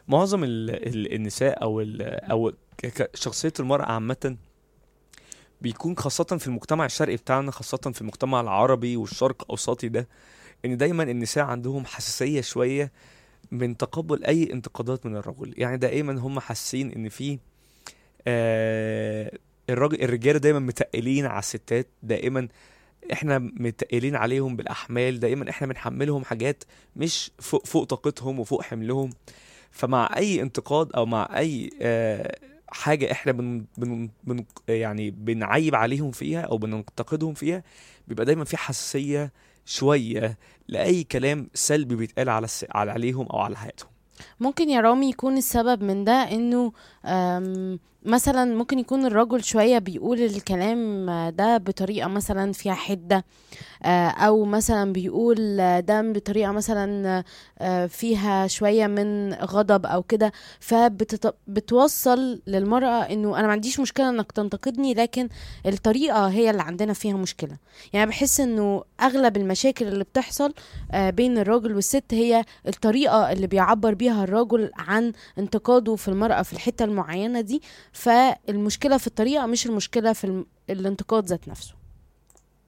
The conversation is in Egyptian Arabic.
معظم ال ال النساء او ال او ك- ك- شخصيه المراه عامه بيكون خاصة في المجتمع الشرقي بتاعنا خاصة في المجتمع العربي والشرق الأوسطي ده إن دايما النساء عندهم حساسية شوية من تقبل أي انتقادات من الرجل يعني دائما هم حاسين إن في آه الراجل الرجالة دايما متقلين على الستات دائما احنا متقلين عليهم بالأحمال دائما احنا بنحملهم حاجات مش فوق فوق طاقتهم وفوق حملهم فمع أي انتقاد أو مع أي آه حاجة احنا بن بن بن يعني بنعيب عليهم فيها او بننتقدهم فيها بيبقى دايما في حساسية شوية لأي كلام سلبي بيتقال على الس... على عليهم او على حياتهم ممكن يا رامي يكون السبب من ده انه أم، مثلا ممكن يكون الرجل شوية بيقول الكلام ده بطريقة مثلا فيها حدة آه، او مثلا بيقول ده بطريقة مثلا آه، فيها شوية من غضب او كده فبتوصل للمرأة انه انا ما عنديش مشكلة انك تنتقدني لكن الطريقة هي اللي عندنا فيها مشكلة يعني بحس انه اغلب المشاكل اللي بتحصل آه، بين الراجل والست هي الطريقة اللي بيعبر بيها الرجل عن انتقاده في المرأة في الحتة المعينة دي فالمشكلة في الطريقة مش المشكلة في الم- الانتقاد ذات نفسه